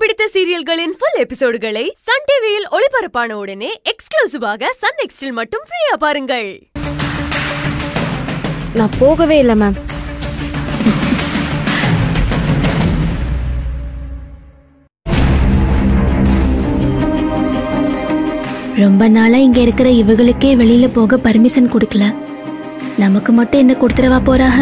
பிடித்த சீரியல்களின் full எபிசோடுகளை Sun டிவியில் ஒளிபரப்பான உடனே எக்ஸ்க்ளூசிவாக சன் நெக்ஸ்டில் மட்டும் ஃப்ரீயா பாருங்கள் நான் போகவே இல்லை மேம் ரொம்ப நாளா இங்க இருக்கிற இவங்களுக்கே வெளியில போக பர்மிஷன் கொடுக்கல நமக்கு மட்டும் என்ன கொடுத்துடவா போறாக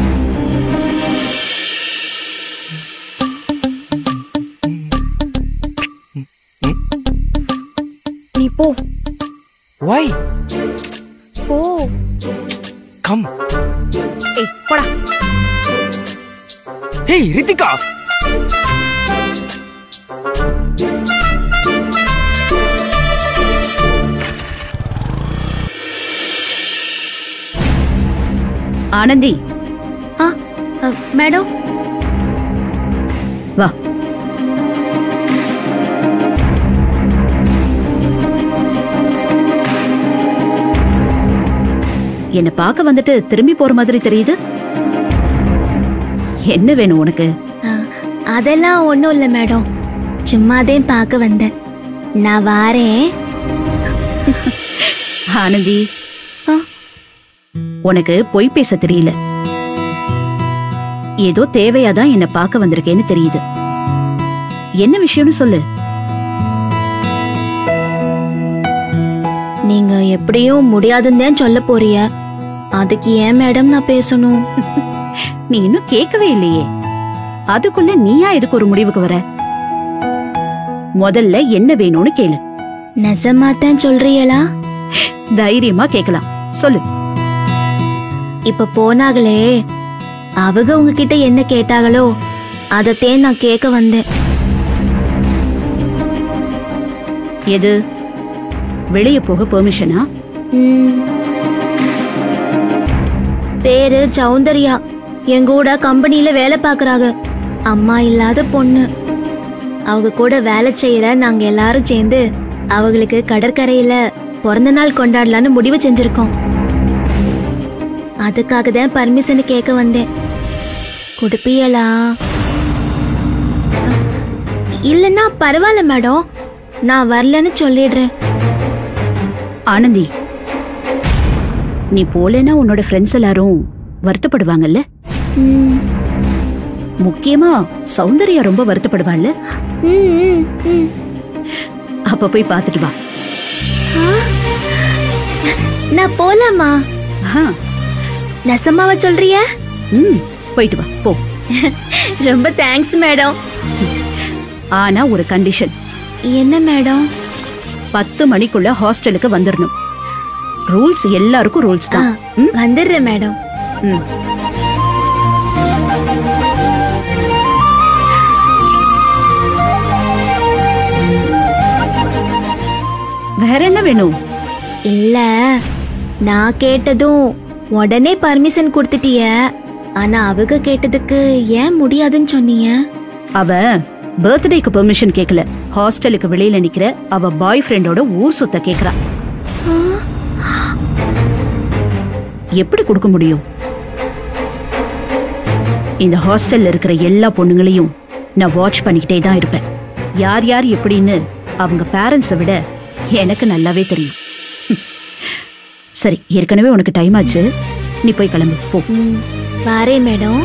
நீ போ Why? போ Come. ஏய் போடா Hey, Ritika! ஆனந்தி ஆ அ, மேடம் வா என்ன பார்க்க வந்துட்டு திரும்பி போற மாதிரி தெரியுது என்ன வேணும் உனக்கு ஆ, அதெல்லாம் ஒன்றும் இல்லை மேடம் சும்மாதான் பார்க்க வந்தேன் நான் வாரேன் ஆனந்தி ஆ. உனக்கு பொய் பேச தெரியல ஏதோ தேவையாதான் என்ன பார்க்க வந்திருக்கேன்னு தெரியுது என்ன விஷயம்னு சொல்லு நீங்க எப்படியும் முடியாதுன்னு தான் சொல்ல போறிய அதுக்கு ஏன் மேடம் நான் பேசணும் நீ இன்னும் கேட்கவே இல்லையே அதுக்குள்ள நீயா எதுக்கு ஒரு முடிவுக்கு வர முதல்ல என்ன வேணும்னு கேளு நெசமா தான் சொல்றீங்களா தைரியமா கேட்கலாம் சொல்லு இப்ப போனாங்களே அவங்க உங்ககிட்ட என்ன கேட்டாங்களோ அதத்தேன் நான் கேட்க வந்தேன் எது வெளிய போக பெர்மிஷனா ம். பேரு சௌந்தர்யா என் கூட கம்பெனில வேலை பாக்குறாங்க அம்மா இல்லாத பொண்ணு அவங்க கூட வேலை செய்யற நாங்க எல்லாரும் சேர்ந்து அவங்களுக்கு கடற்கரையில பிறந்த நாள் கொண்டாடலான்னு முடிவு செஞ்சிருக்கோம் அதுக்காக தான் பர்மிஷன் கேட்க வந்தேன் கொடுப்பீங்களா அ, இல்லைன்னா பரவாயில்ல மேடம் நான் வரலன்னு சொல்லிடுறேன் ஆனந்தி நீ போலேன்னா உன்னோட ஃப்ரெண்ட்ஸ் எல்லாரும் வருத்தப்படுவாங்கல்ல ம் முக்கியமா சௌந்தர்யா ரொம்ப வருத்தப்படுவாள்ல ம், ம், ம். அப்ப போய் பார்த்துட்டு வா ஆ? நான் போலாமா ஆஹா, நெசமாவ சொல்றிய ம் போயிட்டு வா போ ரொம்ப தேங்க்ஸ் மேடம் ஆனா ஒரு கண்டிஷன் என்ன மேடம் பத்து மணிக்குள்ள ஹாஸ்டலுக்கு வந்துடணும் ரூல்ஸ் எல்லாருக்கும் ரூல்ஸ் ஆ, தான் ம், வந்துடுறேன் மேடம் ம். வேற என்ன வேணும் இல்ல நான் கேட்டதும் உடனே பர்மிஷன் கொடுத்துட்டிய ஆனா அவங்க கேட்டதுக்கு ஏன் முடியாதுன்னு சொன்னீங்க அவ பர்த்டேக்கு பெர்மிஷன் கேக்கல ஹாஸ்டலுக்கு வெளியில நிக்கிற அவ பாய் ஃப்ரெண்டோட ஊர் சுத்த கேக்குறா எப்படி கொடுக்க முடியும் இந்த ஹாஸ்டல்ல இருக்கிற எல்லா பொண்ணுங்களையும் நான் வாட்ச் பண்ணிக்கிட்டே தான் இருப்பேன் யார் யார் எப்படின்னு அவங்க பேரண்ட்ஸை விட எனக்கு நல்லாவே தெரியும் சரி ஏற்கனவே உனக்கு டைம் ஆச்சு நீ போய் கிளம்பு போ ம், வாரே மேடம்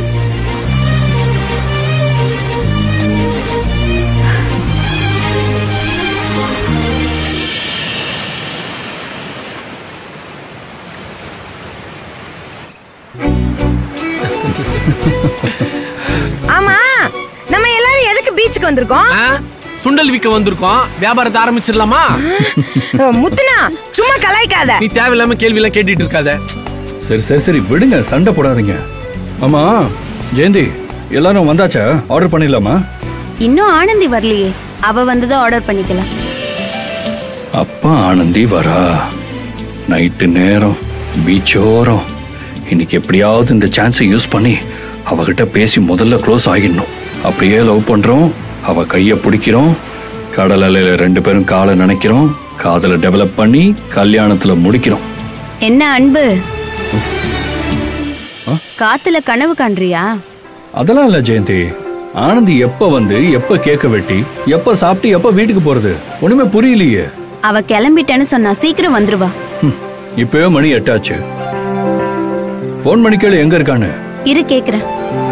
ஆமா நம்ம எல்லாரும் எதுக்கு பீச்சுக்கு வந்திருக்கோம் ஆ? சுண்டல் விற்க வந்திருக்கோம் வியாபாரத்தை ஆரம்பிச்சிடலாமா அஹ், முத்துனா சும்மா கலாய்க்காத நீ தேவையில்லாம கேள்வி எல்லாம் கேட்டுட்டு இருக்காத சரி சரி சரி விடுங்க சண்டை போடாதீங்க ஆமா ஜெயந்தி எல்லாரும் வந்தாச்சா ஆர்டர் பண்ணிடலாமா இன்னும் ஆனந்தி வரலையே அவ வந்ததும் ஆர்டர் பண்ணிக்கலாம் அப்பா ஆனந்தி வரா நைட்டு நேரம் பீச்சோரம் இன்னைக்கு எப்படியாவது இந்த சான்ஸை யூஸ் பண்ணி அவகிட்ட பேசி முதல்ல க்ளோஸ் ஆகிடணும் அப்படியே லவ் பண்றோம் அவ கையை பிடிக்கிறோம் கடல் அலையில ரெண்டு பேரும் காலை நினைக்கிறோம் காதலை டெவலப் பண்ணி கல்யாணத்துல முடிக்கிறோம் என்ன அன்பு காத்துல கனவு காண்றியா அதெல்லாம் இல்ல ஜெயந்தி ஆனந்தி எப்ப வந்து எப்ப கேக்க வெட்டி எப்ப சாப்பிட்டு எப்ப வீட்டுக்கு போறது ஒண்ணுமே புரியலையே அவ கிளம்பிட்டேன்னு சொன்னா சீக்கிரம் வந்துருவா ஹம், இப்பவே மணி எட்டாச்சு ஃபோன் பண்ணி கேளு எங்க இருக்கான்னு இரு கேக்குறேன்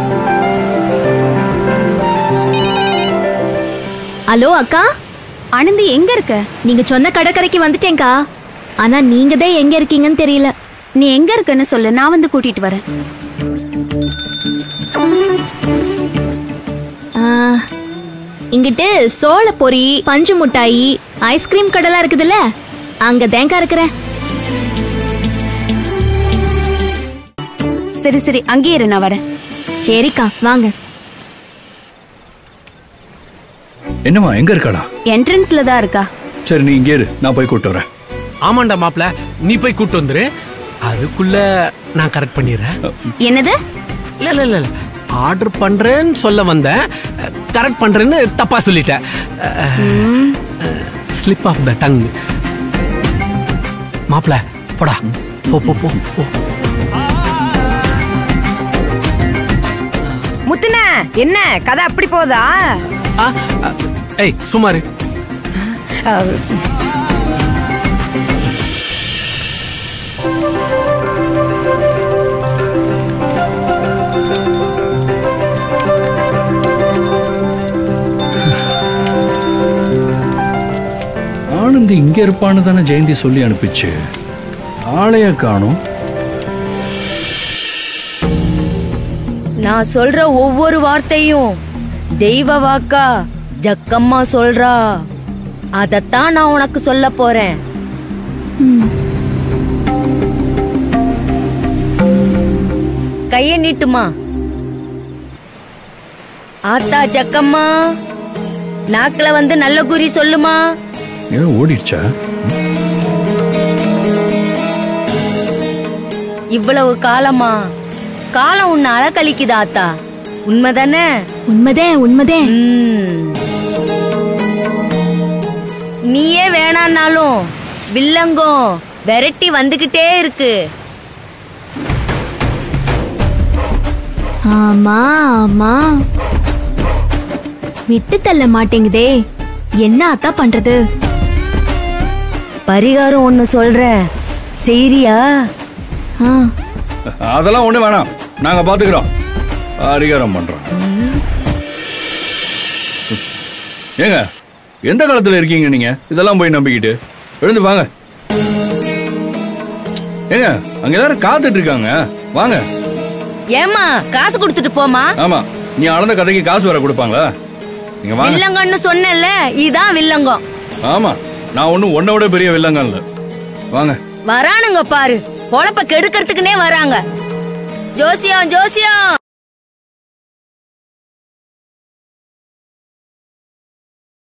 ஹலோ அக்கா ஆனந்தி எங்க இருக்க நீங்க சொன்ன கடற்கரைக்கு வந்துட்டேன்க்கா ஆனா நீங்க தான் எங்க இருக்கீங்கன்னு தெரியல நீ எங்க இருக்கன்னு சொல்லு நான் வந்து கூட்டிட்டு வரேன் ஆ, இங்கிட்டு சோள பொரி பஞ்சு மிட்டாயி ஐஸ்கிரீம் கடைலாம் இருக்குதுல்ல அங்க தேங்கா இருக்கிறேன் சரி சரி அங்கேயே இரு நான் வரேன் சரிக்கா வாங்க என்னம்மா எங்க இருக்காடா என்ட்ரன்ஸ்ல தான் இருக்கா சரி நீ இங்கே இரு நான் போய் கூட்டு வரேன் ஆமாண்டா மாப்ள நீ போய் கூட்டு வந்துரு அதுக்குள்ள நான் கரெக்ட் பண்ணிடுறேன் என்னது இல்ல இல்ல இல்ல ஆர்டர் பண்றேன்னு சொல்ல வந்தேன் கரெக்ட் பண்றேன்னு தப்பா சொல்லிட்டேன் ஸ்லிப் ஆஃப் த டங் மாப்ள போடா போ போ போ போ முத்துன என்ன கதை அப்படி போதா ஆ, ஆ, ஏய் சுமாரு ஆனந்தி இங்க இருப்பான்னு தானே ஜெயந்தி சொல்லி அனுப்பிச்சு ஆளைய காணும் நான் சொல்ற ஒவ்வொரு வார்த்தையும் தெய்வ வாக்கா ஜக்கம்மா சொல்றா அதத்தான் நான் உனக்கு சொல்ல போறேன் கைய நீட்டுமா ஆத்தா ஜக்கம்மா நாக்குல வந்து நல்ல குறி சொல்லுமா ஏன் ஓடிடுச்சா இவ்வளவு காலமா காலம் உன்னை அலக்கழிக்குதா ஆத்தா உண்மைதானே உண்மைதே உண்மைதே ம். நீயே வேணான்னாலும் வில்லங்கம் விரட்டி வந்துகிட்டே இருக்கு ஆமா ஆமா விட்டு தள்ள மாட்டேங்குதே என்ன அத்தா பண்றது பரிகாரம் ஒன்னு சொல்றேன் சரியா ஆ அதெல்லாம் ஒண்ணு வேணாம் நாங்க பாத்துக்கிறோம் அதிகாரம் பண்றோம் ஏங்க எந்த காலத்துல இருக்கீங்க நீங்க இதெல்லாம் போய் நம்பிக்கிட்டு எழுந்து வாங்க ஏங்க அங்க எல்லாரும் காத்துட்டு இருக்காங்க வாங்க ஏமா காசு கொடுத்துட்டு போமா ஆமா நீ அளந்த கதைக்கு காசு வர கொடுப்பாங்களா நீங்க வாங்க வில்லங்கம்னு சொன்னேன்ல இதான் வில்லங்கம் ஆமா நான் ஒண்ணும் உன்னை விட பெரிய வில்லங்க இல்ல வாங்க வரானுங்க பாரு பொழப்ப கெடுக்கிறதுக்குனே வராங்க ஜோசியம் ஜோசியம்